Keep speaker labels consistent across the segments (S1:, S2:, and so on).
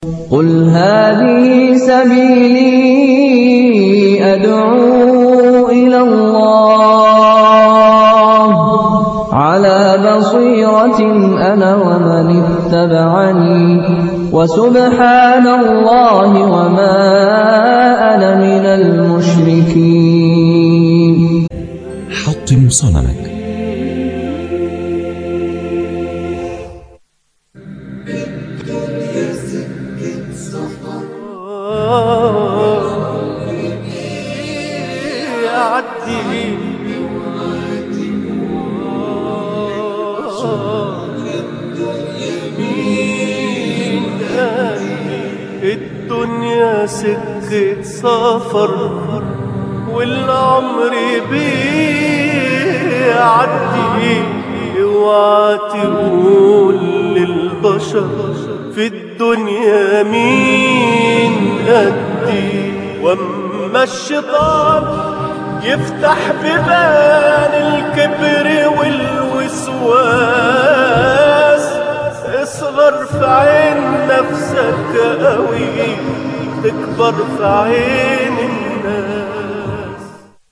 S1: قل هذه سبيلي أدعو إلى الله على بصيرة أنا ومن اتبعني وسبحان الله وما أنا من المشركين
S2: حطم صنمك
S3: يعدي الدنيا سكة سفر والعمر بيعدي اوعى تقول للبشر في الدنيا مين قدي واما الشيطان يفتح بيبان الكبر والوسواس اصغر في عين نفسك قوي تكبر في عين الناس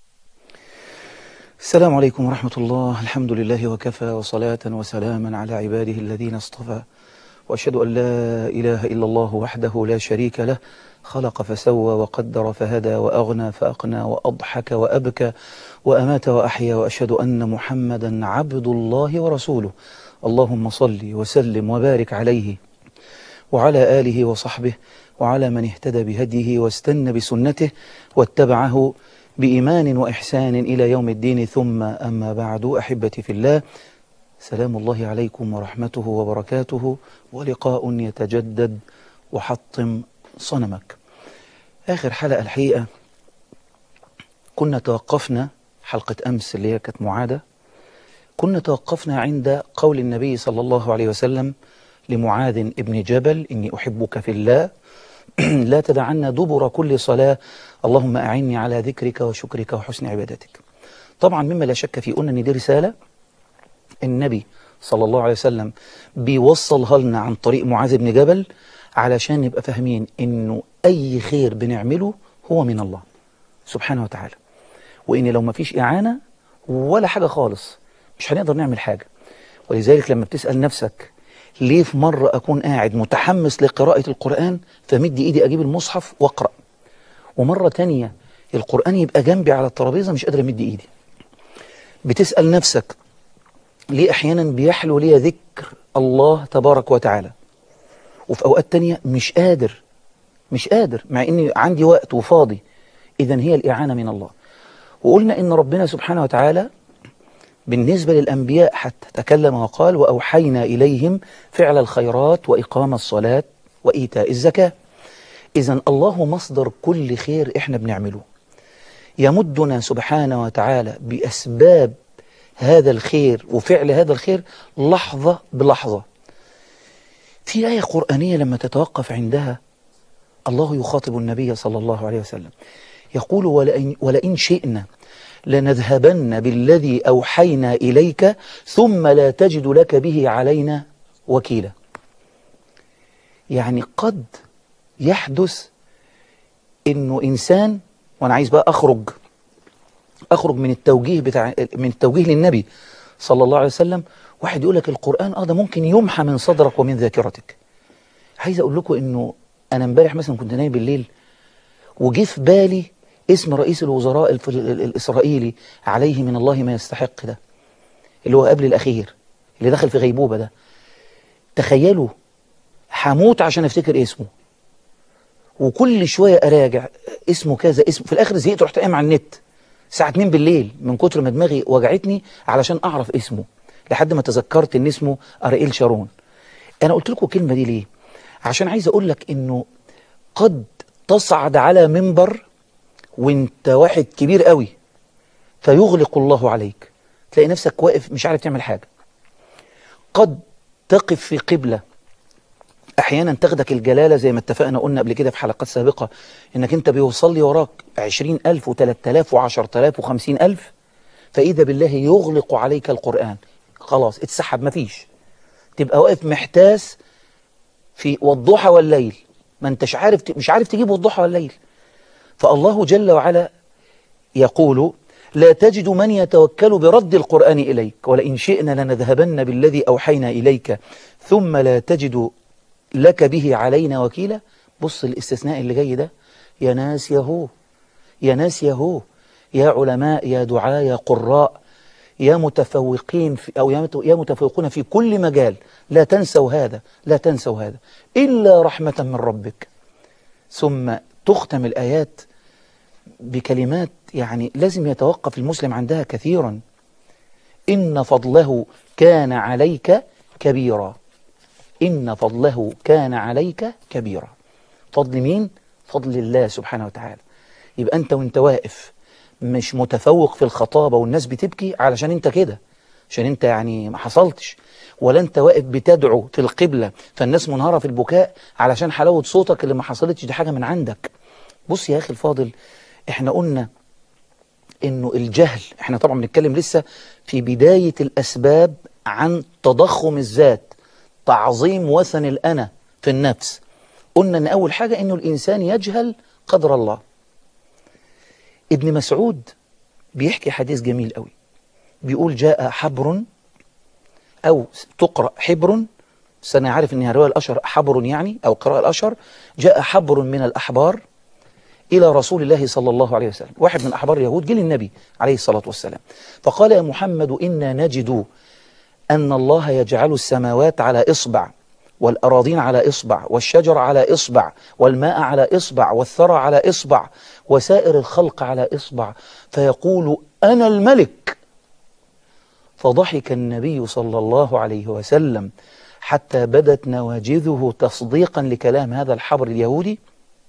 S4: السلام عليكم ورحمة الله الحمد لله وكفى وصلاة وسلاما على عباده الذين اصطفى وأشهد أن لا إله إلا الله وحده لا شريك له خلق فسوى وقدر فهدى وأغنى فأقنى وأضحك وأبكى وأمات وأحيا وأشهد أن محمدا عبد الله ورسوله اللهم صل وسلم وبارك عليه وعلى آله وصحبه وعلى من اهتدى بهديه واستنى بسنته واتبعه بإيمان وإحسان إلى يوم الدين ثم أما بعد أحبتي في الله سلام الله عليكم ورحمته وبركاته ولقاء يتجدد وحطم صنمك آخر حلقة الحقيقة كنا توقفنا حلقة أمس اللي هي كانت معادة كنا توقفنا عند قول النبي صلى الله عليه وسلم لمعاذ ابن جبل إني أحبك في الله لا تدعنا دبر كل صلاة اللهم أعني على ذكرك وشكرك وحسن عبادتك طبعا مما لا شك في أن دي رسالة النبي صلى الله عليه وسلم بيوصلها لنا عن طريق معاذ بن جبل علشان نبقى فاهمين انه اي خير بنعمله هو من الله سبحانه وتعالى وان لو ما فيش اعانة ولا حاجة خالص مش هنقدر نعمل حاجة ولذلك لما بتسأل نفسك ليه في مرة أكون قاعد متحمس لقراءة القرآن فمد إيدي أجيب المصحف وأقرأ ومرة تانية القرآن يبقى جنبي على الترابيزة مش قادر أمد إيدي بتسأل نفسك ليه أحيانا بيحلو لي ذكر الله تبارك وتعالى وفي أوقات تانية مش قادر مش قادر مع إني عندي وقت وفاضي إذا هي الإعانة من الله وقلنا إن ربنا سبحانه وتعالى بالنسبة للأنبياء حتى تكلم وقال وأوحينا إليهم فعل الخيرات وإقام الصلاة وإيتاء الزكاة إذا الله مصدر كل خير إحنا بنعمله يمدنا سبحانه وتعالى بأسباب هذا الخير وفعل هذا الخير لحظة بلحظة في آية قرآنية لما تتوقف عندها الله يخاطب النبي صلى الله عليه وسلم يقول ولئن, ولئن شئنا لنذهبن بالذي أوحينا إليك ثم لا تجد لك به علينا وكيلا يعني قد يحدث انه انسان وانا عايز بقى اخرج اخرج من التوجيه بتاع من التوجيه للنبي صلى الله عليه وسلم واحد يقول لك القرآن اه ده ممكن يمحى من صدرك ومن ذاكرتك عايز اقول لكم انه انا امبارح مثلا كنت نايم بالليل وجه في بالي اسم رئيس الوزراء الف- ال- الاسرائيلي عليه من الله ما يستحق ده اللي هو قبل الاخير اللي دخل في غيبوبة ده تخيلوا هموت عشان افتكر اسمه وكل شوية اراجع اسمه كذا اسمه في الاخر زهقت رحت قايم على النت الساعة 2 بالليل من كتر ما دماغي وجعتني علشان اعرف اسمه لحد ما تذكرت ان اسمه ارائيل شارون انا قلت لكم الكلمة دي ليه عشان عايز اقول لك انه قد تصعد على منبر وانت واحد كبير قوي فيغلق الله عليك تلاقي نفسك واقف مش عارف تعمل حاجة قد تقف في قبلة احيانا تاخدك الجلالة زي ما اتفقنا قلنا قبل كده في حلقات سابقة انك انت بيوصلي وراك عشرين الف وتلات الاف وعشر تلاف وخمسين الف فاذا بالله يغلق عليك القرآن خلاص اتسحب مفيش تبقى واقف محتاس في والضحى والليل ما انتش عارف مش عارف تجيبه الضحى والليل فالله جل وعلا يقول لا تجد من يتوكل برد القرآن إليك ولئن شئنا لنذهبن بالذي أوحينا إليك ثم لا تجد لك به علينا وكيلا بص الاستثناء اللي جاي ده يا ناس يهو يا ناس يهو يا علماء يا دعاء يا قراء يا متفوقين في أو يا مت- يا متفوقون في كل مجال لا تنسوا هذا لا تنسوا هذا إلا رحمة من ربك ثم تختم الآيات بكلمات يعني لازم يتوقف المسلم عندها كثيرا إن فضله كان عليك كبيرا إن فضله كان عليك كبيرا فضل مين؟ فضل الله سبحانه وتعالى يبقى أنت وانت واقف مش متفوق في الخطابة والناس بتبكي علشان انت كده عشان انت يعني ما حصلتش ولا انت واقف بتدعو في القبلة فالناس منهارة في البكاء علشان حلاوة صوتك اللي ما حصلتش دي حاجة من عندك بص يا أخي الفاضل احنا قلنا انه الجهل احنا طبعا بنتكلم لسه في بداية الأسباب عن تضخم الذات تعظيم وثن الأنا في النفس قلنا ان أول حاجة انه الإنسان يجهل قدر الله ابن مسعود بيحكي حديث جميل قوي بيقول جاء حبر أو تقرأ حبر بس أنا عارف إنها رواية الأشهر حبر يعني أو قراءة الأشهر جاء حبر من الأحبار إلى رسول الله صلى الله عليه وسلم واحد من أحبار اليهود جه للنبي عليه الصلاة والسلام فقال يا محمد إنا نجد أن الله يجعل السماوات على إصبع والأراضين على إصبع والشجر على إصبع والماء على إصبع والثرى على إصبع وسائر الخلق على إصبع فيقول أنا الملك فضحك النبي صلى الله عليه وسلم حتى بدت نواجذه تصديقا لكلام هذا الحبر اليهودي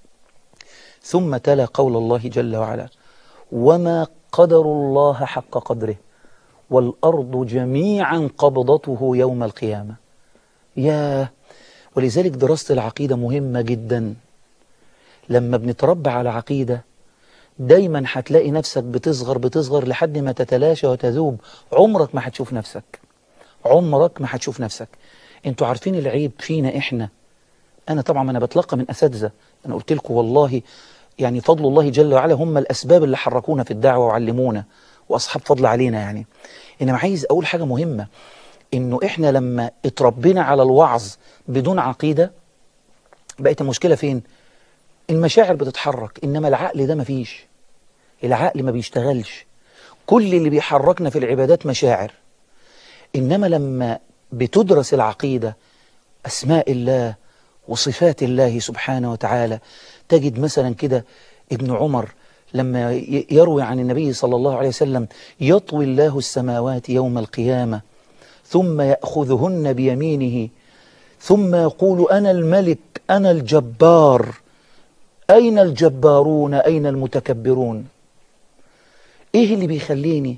S4: ثم تلا قول الله جل وعلا وما قدر الله حق قدره والأرض جميعا قبضته يوم القيامة يا ولذلك دراسة العقيدة مهمة جدا لما بنتربى على عقيدة دايما هتلاقي نفسك بتصغر بتصغر لحد ما تتلاشى وتذوب عمرك ما هتشوف نفسك عمرك ما هتشوف نفسك انتوا عارفين العيب فينا احنا انا طبعا انا بتلقى من اساتذه انا قلت لكم والله يعني فضل الله جل وعلا هم الاسباب اللي حركونا في الدعوه وعلمونا واصحاب فضل علينا يعني انما عايز اقول حاجه مهمه انه احنا لما اتربينا على الوعظ بدون عقيده بقت المشكله فين المشاعر بتتحرك انما العقل ده مفيش العقل ما بيشتغلش كل اللي بيحركنا في العبادات مشاعر انما لما بتدرس العقيده اسماء الله وصفات الله سبحانه وتعالى تجد مثلا كده ابن عمر لما ي- يروي عن النبي صلى الله عليه وسلم يطوي الله السماوات يوم القيامة ثم يأخذهن بيمينه ثم يقول أنا الملك أنا الجبار أين الجبارون أين المتكبرون إيه اللي بيخليني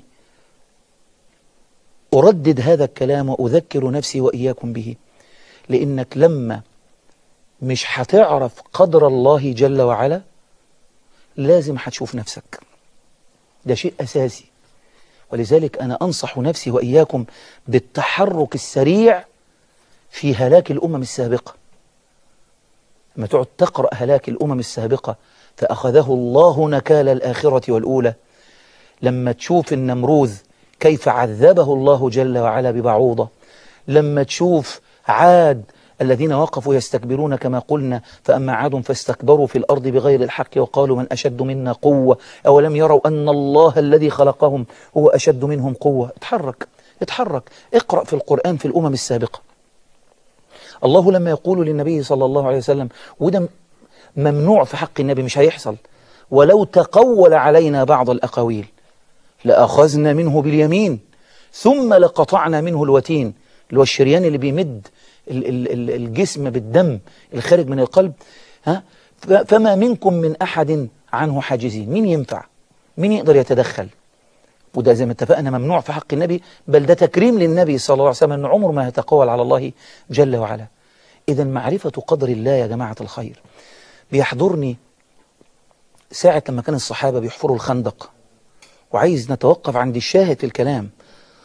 S4: أردد هذا الكلام وأذكر نفسي وإياكم به لأنك لما مش هتعرف قدر الله جل وعلا لازم هتشوف نفسك ده شيء أساسي ولذلك أنا أنصح نفسي وإياكم بالتحرك السريع في هلاك الأمم السابقة لما تقعد تقرأ هلاك الأمم السابقة فأخذه الله نكال الآخرة والأولى لما تشوف النمروذ كيف عذبه الله جل وعلا ببعوضة لما تشوف عاد الذين وقفوا يستكبرون كما قلنا فأما عاد فاستكبروا في الأرض بغير الحق وقالوا من أشد منا قوة أولم يروا أن الله الذي خلقهم هو أشد منهم قوة اتحرك اتحرك اقرأ في القرآن في الأمم السابقة الله لما يقول للنبي صلى الله عليه وسلم وده ممنوع في حق النبي مش هيحصل ولو تقول علينا بعض الأقاويل لأخذنا منه باليمين ثم لقطعنا منه الوتين اللي هو الشريان اللي بيمد ال- ال- ال- الجسم بالدم الخارج من القلب ها ف- فما منكم من أحد عنه حاجزين مين ينفع مين يقدر يتدخل وده زي ما اتفقنا ممنوع في حق النبي بل ده تكريم للنبي صلى الله عليه وسلم أنه عمره ما يتقول على الله جل وعلا إذا معرفة قدر الله يا جماعة الخير بيحضرني ساعة لما كان الصحابة بيحفروا الخندق وعايز نتوقف عند الشاهد في الكلام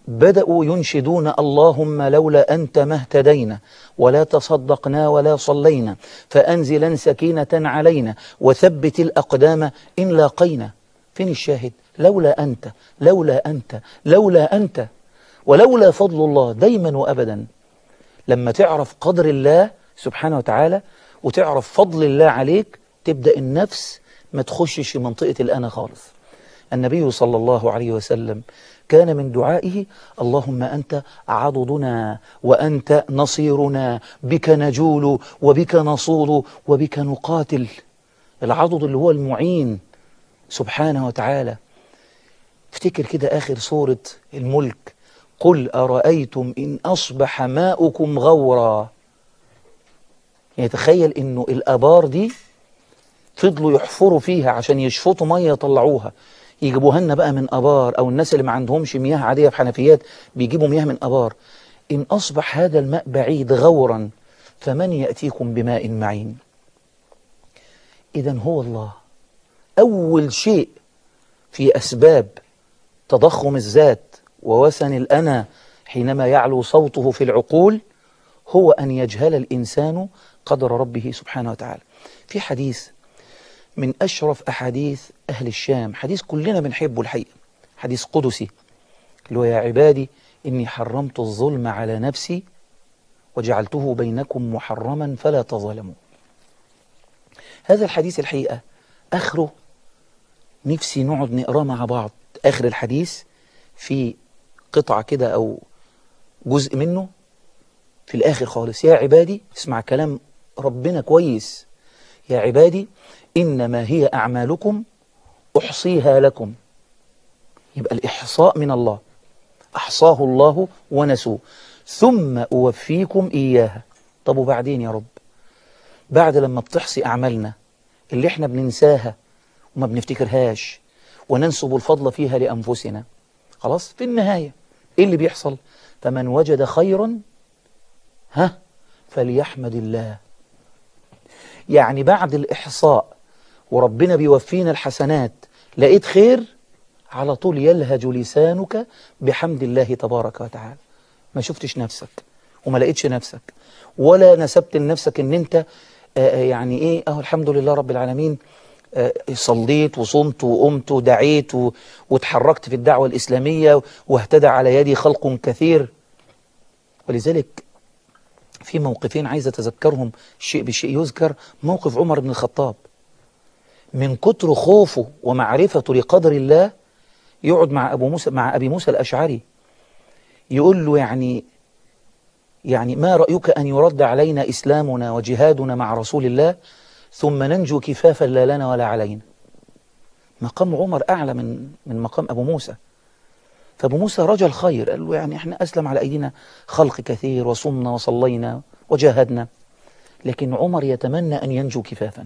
S4: بدأوا ينشدون اللهم لولا أنت ما اهتدينا ولا تصدقنا ولا صلينا فأنزلا سكينة علينا وثبت الأقدام إن لاقينا فين الشاهد لولا أنت لولا أنت لولا أنت ولولا فضل الله دايما وأبدا لما تعرف قدر الله سبحانه وتعالى وتعرف فضل الله عليك تبدأ النفس ما تخشش في منطقة الأنا خالص النبي صلى الله عليه وسلم كان من دعائه اللهم أنت عضدنا وأنت نصيرنا بك نجول وبك نصول وبك نقاتل العضد اللي هو المعين سبحانه وتعالى افتكر كده آخر سورة الملك قل أرأيتم إن أصبح ماؤكم غورا يعني تخيل إنه الآبار دي فضلوا يحفروا فيها عشان يشفطوا مية يطلعوها يجيبوها لنا بقى من ابار او الناس اللي ما عندهمش مياه عاديه في حنفيات بيجيبوا مياه من ابار ان اصبح هذا الماء بعيد غورا فمن ياتيكم بماء معين اذا هو الله اول شيء في اسباب تضخم الذات ووسن الانا حينما يعلو صوته في العقول هو ان يجهل الانسان قدر ربه سبحانه وتعالى في حديث من أشرف أحاديث أهل الشام حديث كلنا بنحبه الحقيقة حديث قدسي اللي هو يا عبادي إني حرمت الظلم على نفسي وجعلته بينكم محرما فلا تظلموا هذا الحديث الحقيقة آخره نفسي نقعد نقراه مع بعض آخر الحديث في قطعة كده أو جزء منه في الآخر خالص يا عبادي اسمع كلام ربنا كويس يا عبادي إنما هي أعمالكم أحصيها لكم يبقى الإحصاء من الله أحصاه الله ونسوه ثم أوفيكم إياها طب وبعدين يا رب بعد لما بتحصي أعمالنا اللي احنا بننساها وما بنفتكرهاش وننسب الفضل فيها لأنفسنا خلاص في النهاية إيه اللي بيحصل فمن وجد خيرا ها فليحمد الله يعني بعد الإحصاء وربنا بيوفينا الحسنات لقيت خير على طول يلهج لسانك بحمد الله تبارك وتعالى ما شفتش نفسك وما لقيتش نفسك ولا نسبت لنفسك ان انت آه يعني ايه اهو الحمد لله رب العالمين آه صليت وصمت وقمت ودعيت وتحركت في الدعوة الإسلامية واهتدى على يدي خلق كثير ولذلك في موقفين عايز أتذكرهم شيء بشيء يذكر موقف عمر بن الخطاب من كتر خوفه ومعرفته لقدر الله يقعد مع أبو موسى مع أبي موسى الأشعري يقول له يعني يعني ما رأيك أن يرد علينا إسلامنا وجهادنا مع رسول الله ثم ننجو كفافا لا لنا ولا علينا مقام عمر أعلى من من مقام أبو موسى فأبو موسى رجل خير قال له يعني احنا أسلم على أيدينا خلق كثير وصمنا وصلينا وجاهدنا لكن عمر يتمنى أن ينجو كفافا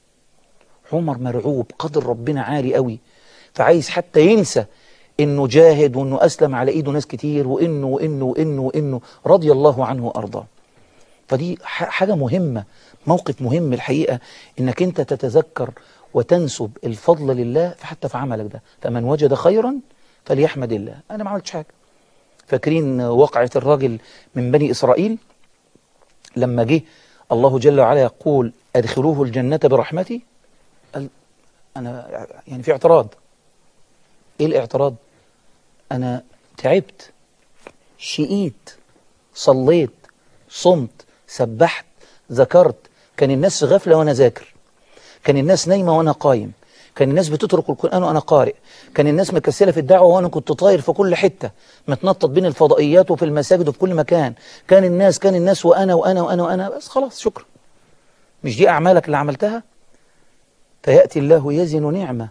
S4: عمر مرعوب قدر ربنا عالي قوي فعايز حتى ينسى انه جاهد وانه اسلم على ايده ناس كتير وانه وانه وانه وانه رضي الله عنه وارضاه فدي حاجة مهمة موقف مهم الحقيقة انك انت تتذكر وتنسب الفضل لله حتى في عملك ده فمن وجد خيرا فليحمد الله انا ما عملتش حاجة فاكرين وقعة الراجل من بني اسرائيل لما جه الله جل وعلا يقول ادخلوه الجنة برحمتي قال انا يعني في اعتراض ايه الاعتراض انا تعبت شقيت صليت صمت سبحت ذكرت كان الناس في غفلة وانا ذاكر كان الناس نايمة وانا قايم كان الناس بتترك القرآن وانا قارئ كان الناس مكسلة في الدعوة وانا كنت طاير في كل حتة متنطط بين الفضائيات وفي المساجد وفي كل مكان كان الناس كان الناس وانا وانا وانا وانا بس خلاص شكرا مش دي اعمالك اللي عملتها فيأتي الله يزن نعمة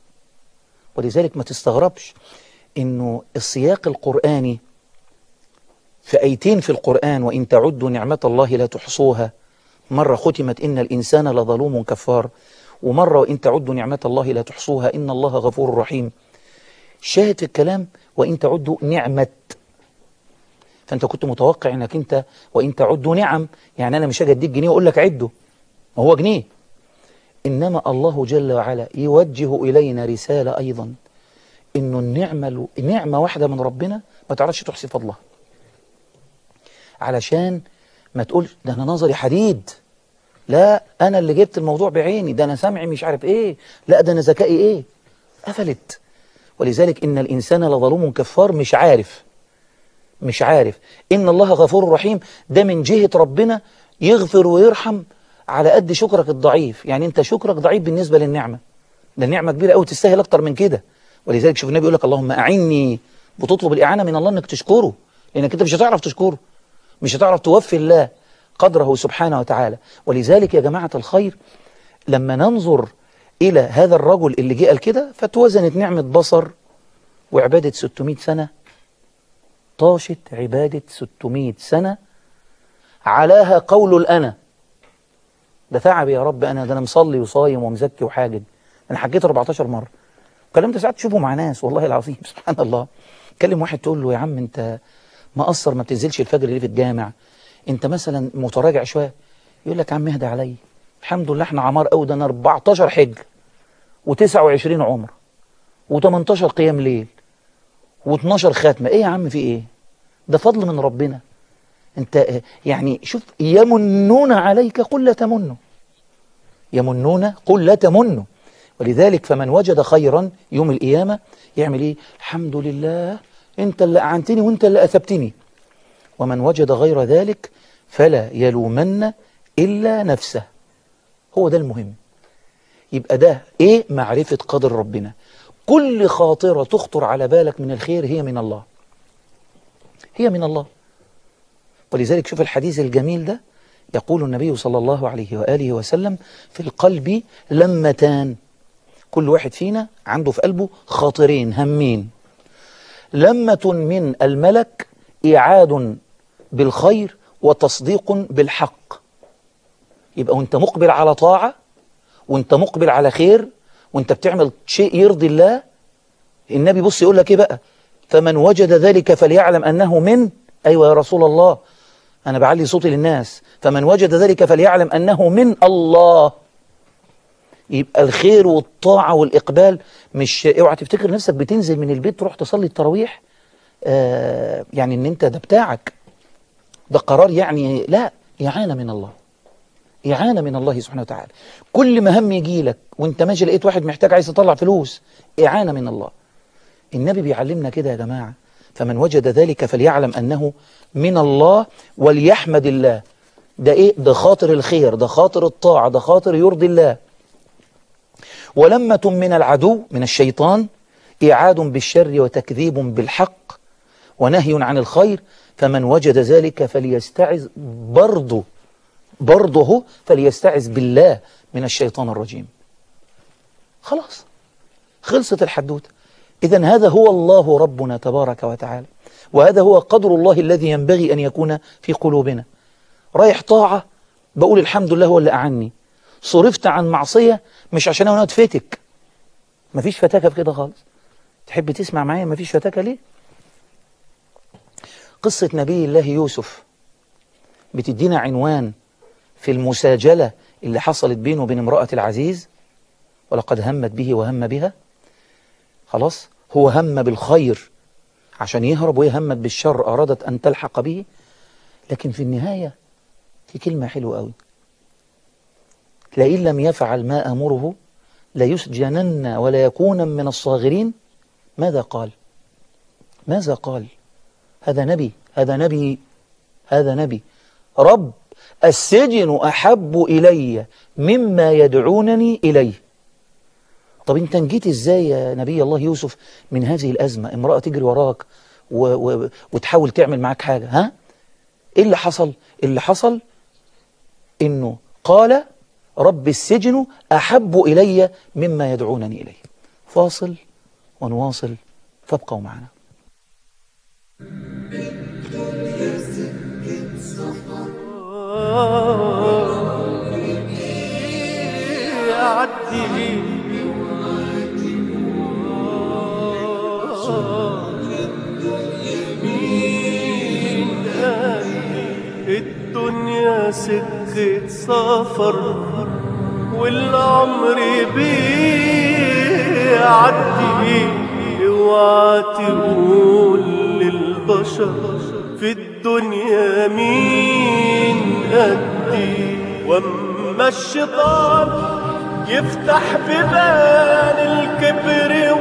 S4: ولذلك ما تستغربش انه السياق القرآني في ايتين في القرآن وإن تعدوا نعمة الله لا تحصوها مرة ختمت إن الإنسان لظلوم كفار ومرة وإن تعدوا نعمة الله لا تحصوها إن الله غفور رحيم شاهد في الكلام وإن تعدوا نعمة فأنت كنت متوقع أنك أنت وإن تعدوا نعم يعني أنا مش هاجي أديك جنيه وأقول لك عده ما هو جنيه إنما الله جل وعلا يوجه إلينا رسالة أيضا إنه النعمة الو- نعمة واحدة من ربنا ما تعرفش تحصي فضلها علشان ما تقولش ده أنا نظري حديد لا أنا اللي جبت الموضوع بعيني ده أنا سمعي مش عارف إيه لا ده أنا ذكائي إيه قفلت ولذلك إن الإنسان لظلوم كفار مش عارف مش عارف إن الله غفور رحيم ده من جهة ربنا يغفر ويرحم على قد شكرك الضعيف يعني أنت شكرك ضعيف بالنسبة للنعمة ده النعمة كبيرة قوي تستاهل أكتر من كده ولذلك شوف النبي يقول لك اللهم أعني بتطلب الإعانة من الله إنك تشكره لأنك أنت مش هتعرف تشكره مش هتعرف توفي الله قدره سبحانه وتعالى ولذلك يا جماعة الخير لما ننظر إلى هذا الرجل اللي جه قال كده فتوزنت نعمة بصر وعبادة 600 سنة طاشت عبادة 600 سنة علاها قول الأنا ده تعب يا رب أنا ده أنا مصلي وصايم ومزكي وحاجد أنا حكيت 14 مرة الكلام ده ساعات تشوفه مع ناس والله العظيم سبحان الله كلم واحد تقول له يا عم أنت مقصر ما بتنزلش الفجر ليه في الجامع أنت مثلا متراجع شوية يقول لك يا عم اهدى عليا الحمد لله احنا عمار قوي ده انا 14 حج و29 عمر و18 قيام ليل و12 ختمة ايه يا عم في ايه ده فضل من ربنا انت اه، يعني شوف يمنون عليك قل لا تمنوا يمنون قل لا تمنوا ولذلك فمن وجد خيرا يوم القيامة يعمل ايه الحمد لله انت اللي اعنتني وانت اللي اثبتني ومن وجد غير ذلك فلا يلومن إلا نفسه هو ده المهم يبقى ده ايه معرفة قدر ربنا كل خاطرة تخطر على بالك من الخير هي من الله هي من الله ولذلك شوف الحديث الجميل ده يقول النبي صلى الله عليه وآله وسلم في القلب لمتان كل واحد فينا عنده في قلبه خاطرين همين لمة من الملك إعاد بالخير وتصديق بالحق يبقى وانت مقبل على طاعة وانت مقبل على خير وانت بتعمل شيء يرضي الله النبي بص يقول لك ايه بقى فمن وجد ذلك فليعلم أنه من أيوة يا رسول الله أنا بعلي صوتي للناس فمن وجد ذلك فليعلم أنه من الله يبقى الخير والطاعة والإقبال مش اوعى تفتكر نفسك بتنزل من البيت تروح تصلي التراويح آه يعني ان انت ده بتاعك ده قرار يعني لا إعانة من الله إعانة من الله سبحانه وتعالى كل ما هم يجي لك وانت ماشي لقيت واحد محتاج عايز يطلع فلوس إعانة من الله النبي بيعلمنا كده يا جماعة فمن وجد ذلك فليعلم أنه من الله وليحمد الله ده إيه ده خاطر الخير ده خاطر الطاعة ده خاطر يرضي الله ولمة من العدو من الشيطان إعاد بالشر وتكذيب بالحق ونهي عن الخير فمن وجد ذلك فليستعذ برضه برضه فليستعذ بالله من الشيطان الرجيم خلاص خلصت الحدوته إذا هذا هو الله ربنا تبارك وتعالى وهذا هو قدر الله الذي ينبغي أن يكون في قلوبنا رايح طاعة بقول الحمد لله هو اللي أعني صرفت عن معصية مش عشان أنا اتفتك مفيش فتاكة في كده خالص تحب تسمع معايا مفيش فتاكة ليه قصة نبي الله يوسف بتدينا عنوان في المساجلة اللي حصلت بينه وبين امرأة العزيز ولقد همت به وهم بها خلاص هو هم بالخير عشان يهرب وهي همت بالشر أرادت أن تلحق به لكن في النهاية في كلمة حلوة قوي لئن لم يفعل ما أمره ليسجنن ولا يكون من الصاغرين ماذا قال ماذا قال هذا نبي هذا نبي هذا نبي رب السجن أحب إلي مما يدعونني إليه طب انت نجيت ازاي يا نبي الله يوسف من هذه الأزمة امرأة تجري وراك و و وتحاول تعمل معاك حاجة ها ايه اللي حصل اللي حصل انه قال رب السجن أحب إلي مما يدعونني إليه فاصل ونواصل فابقوا معنا
S3: يعدي مين قال الدنيا سكة سفر والعمر بيعدي اوعى تقول للبشر في الدنيا مين قدي واما الشيطان يفتح بيبان الكبر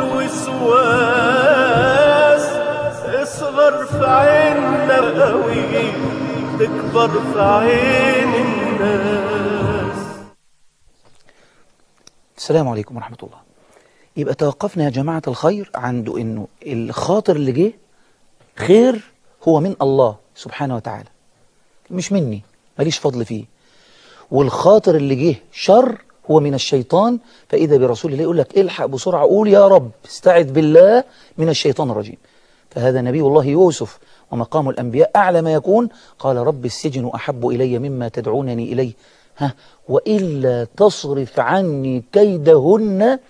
S3: والوسواس اصغر في عيننا قوي تكبر في عين الناس
S4: السلام عليكم ورحمة الله يبقى توقفنا يا جماعة الخير عنده انه الخاطر اللي جه خير هو من الله سبحانه وتعالى مش مني ماليش فضل فيه والخاطر اللي جه شر هو من الشيطان فإذا برسول الله يقول لك الحق بسرعة قول يا رب استعذ بالله من الشيطان الرجيم فهذا نبي الله يوسف ومقام الأنبياء أعلى ما يكون قال رب السجن أحب إلي مما تدعونني إليه ها وإلا تصرف عني كيدهن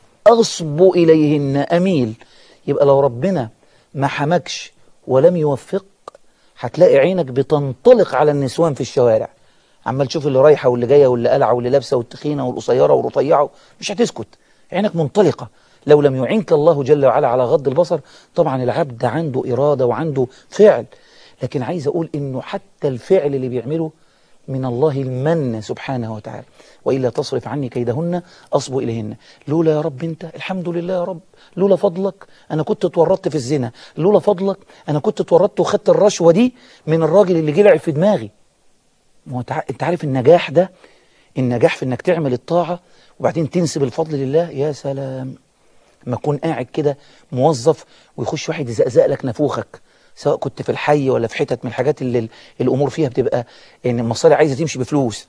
S4: أصب إليهن أميل يبقى لو ربنا ما حمكش ولم يوفق هتلاقي عينك بتنطلق على النسوان في الشوارع عمال تشوف اللي رايحة واللي جاية واللي قلعة واللي لابسة والتخينة والقصيرة والرفيعة مش هتسكت عينك منطلقة لو لم يعينك الله جل وعلا على غض البصر طبعا العبد عنده إرادة وعنده فعل لكن عايز أقول إنه حتى الفعل اللي بيعمله من الله المن سبحانه وتعالى وإلا تصرف عني كيدهن أصب إليهن لولا يا رب أنت الحمد لله يا رب لولا فضلك أنا كنت اتورطت في الزنا لولا فضلك أنا كنت اتورطت وخدت الرشوة دي من الراجل اللي جلع في دماغي ما هو تع- انت عارف النجاح ده النجاح في انك تعمل الطاعة وبعدين تنسب الفضل لله يا سلام لما اكون قاعد كده موظف ويخش واحد يزقزق لك نافوخك سواء كنت في الحي ولا في حتت من الحاجات اللي ال- الامور فيها بتبقى ان المصالح عايزه تمشي بفلوس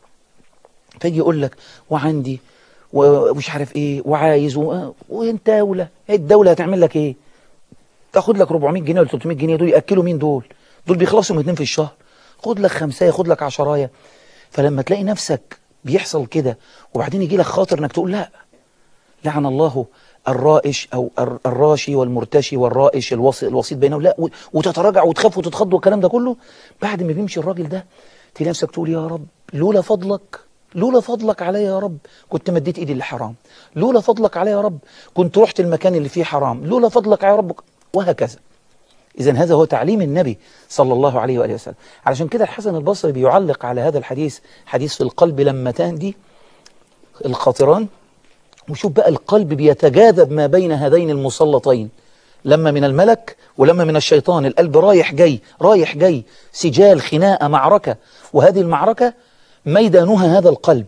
S4: فيجي يقول لك وعندي ومش عارف ايه وعايز و... وانت دولة ايه الدولة هتعمل لك ايه تاخد لك 400 جنيه ولا 300 جنيه دول ياكلوا مين دول دول بيخلصوا من اتنين في الشهر خد لك خمسة خد لك عشراية فلما تلاقي نفسك بيحصل كده وبعدين يجي لك خاطر انك تقول لا لعن الله الرائش او الر- الراشي والمرتشي والرائش الوسيط الوسيط بينهم لا و- وتتراجع وتخاف وتتخض والكلام ده كله بعد ما بيمشي الراجل ده تلاقي نفسك تقول يا رب لولا فضلك لولا فضلك عليا يا رب كنت مديت ايدي للحرام لولا فضلك عليا يا رب كنت رحت المكان اللي فيه حرام لولا فضلك يا رب وهكذا إذا هذا هو تعليم النبي صلى الله عليه وآله وسلم علشان كده الحسن البصري بيعلق على هذا الحديث حديث في القلب لمتان دي الخاطران وشوف بقى القلب بيتجاذب ما بين هذين المسلطين لما من الملك ولما من الشيطان القلب رايح جاي رايح جاي سجال خناقة معركة وهذه المعركة ميدانها هذا القلب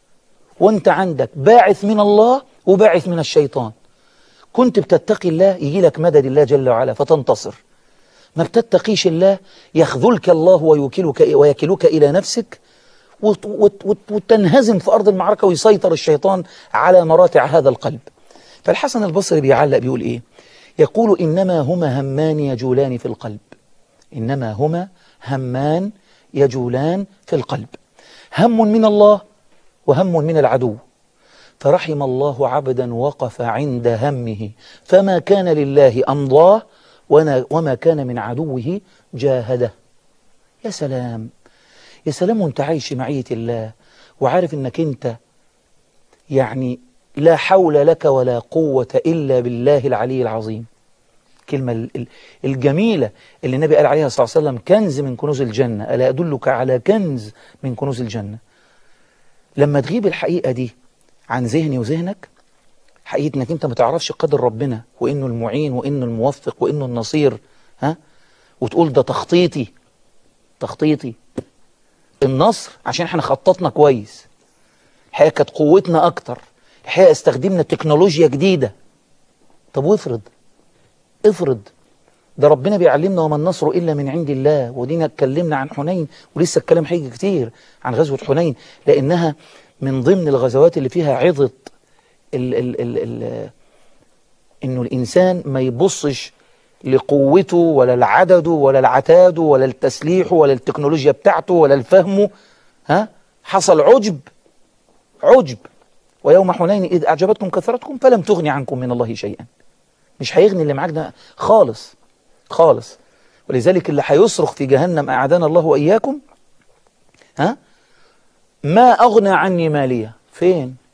S4: وانت عندك باعث من الله وباعث من الشيطان كنت بتتقي الله يجي لك مدد الله جل وعلا فتنتصر ما بتتقيش الله يخذلك الله ويوكلك ويكلك إلى نفسك وت- وت- وت- وتنهزم في أرض المعركة ويسيطر الشيطان على مراتع هذا القلب فالحسن البصري بيعلق بيقول إيه يقول إنما هما همان يجولان في القلب إنما هما همان يجولان في القلب هم من الله وهم من العدو فرحم الله عبدا وقف عند همه فما كان لله أمضاه ونا- وما كان من عدوه جاهده يا سلام يا سلام وانت عايش معية الله وعارف انك انت يعني لا حول لك ولا قوة إلا بالله العلي العظيم كلمة ال- ال- الجميلة اللي النبي قال عليها صلى الله عليه وسلم كنز من كنوز الجنة ألا أدلك على كنز من كنوز الجنة لما تغيب الحقيقة دي عن ذهني وذهنك حقيقة انك انت ما تعرفش قدر ربنا وانه المعين وانه الموفق وانه النصير ها وتقول ده تخطيطي تخطيطي النصر عشان احنا خططنا كويس الحقيقة كانت قوتنا اكتر الحقيقة استخدمنا تكنولوجيا جديدة طب وافرض افرض ده ربنا بيعلمنا وما النصر إلا من عند الله ودينا اتكلمنا عن حنين ولسه الكلام هيجي كتير عن غزوة حنين لأنها من ضمن الغزوات اللي فيها عظة ال ال ال ال إنه الإنسان ما يبصش لقوته ولا لعدده ولا لعتاده ولا التسليح ولا التكنولوجيا بتاعته ولا الفهم ها حصل عجب عجب ويوم حنين إذ أعجبتكم كثرتكم فلم تغني عنكم من الله شيئا مش هيغني اللي معاك ده خالص خالص ولذلك اللي هيصرخ في جهنم أعدانا الله وإياكم ها ما أغنى عني مالية فين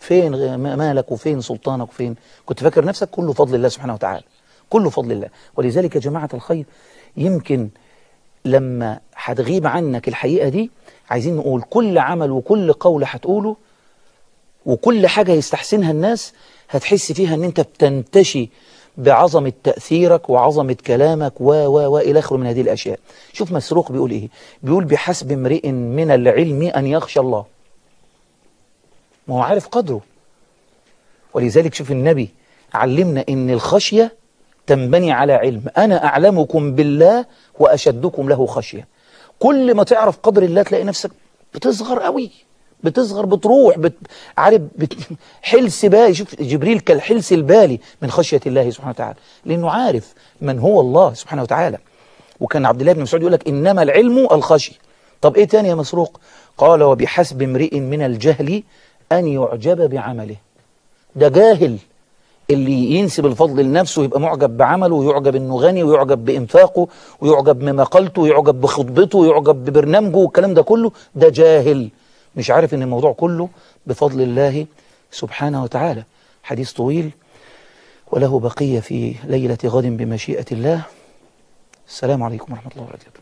S4: فين غ- ما- مالك وفين سلطانك وفين كنت فاكر نفسك كله فضل الله سبحانه وتعالى كله فضل الله ولذلك يا جماعة الخير يمكن لما هتغيب عنك الحقيقة دي عايزين نقول كل عمل وكل قول هتقوله وكل حاجة يستحسنها الناس هتحس فيها ان انت بتنتشي بعظمة تأثيرك وعظمة كلامك و و و إلى آخره من هذه الأشياء شوف مسروق بيقول إيه بيقول بحسب امرئ من العلم أن يخشى الله ما هو عارف قدره ولذلك شوف النبي علمنا ان الخشية تنبني على علم أنا أعلمكم بالله وأشدكم له خشية كل ما تعرف قدر الله تلاقي نفسك بتصغر قوي بتصغر بتروح بت... عارف بت... حلس بالي شوف جبريل كالحلس البالي من خشية الله سبحانه وتعالى لأنه عارف من هو الله سبحانه وتعالى وكان عبد الله بن مسعود يقول لك إنما العلم الخشي طب إيه تاني يا مسروق قال وبحسب امرئ من الجهل أن يعجب بعمله ده جاهل اللي ينسب الفضل لنفسه ويبقى معجب بعمله ويعجب انه غني ويعجب بانفاقه ويعجب بمقالته ويعجب بخطبته ويعجب ببرنامجه والكلام ده كله ده جاهل مش عارف ان الموضوع كله بفضل الله سبحانه وتعالى حديث طويل وله بقية في ليلة غد بمشيئة الله السلام عليكم ورحمة الله وبركاته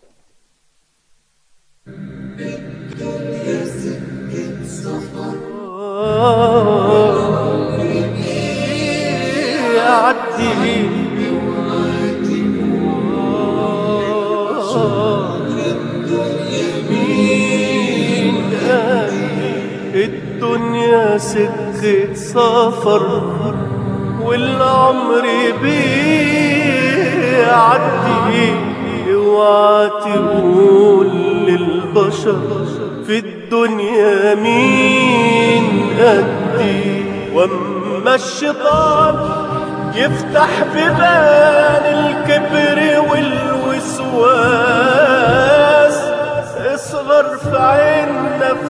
S3: يعدي مين قال الدنيا سكة سفر والعمر بيعدي اوعى تقول للبشر في الدنيا مين قدي واما الشيطان يفتح بيبان الكبر والوسواس اصغر في عين نفسك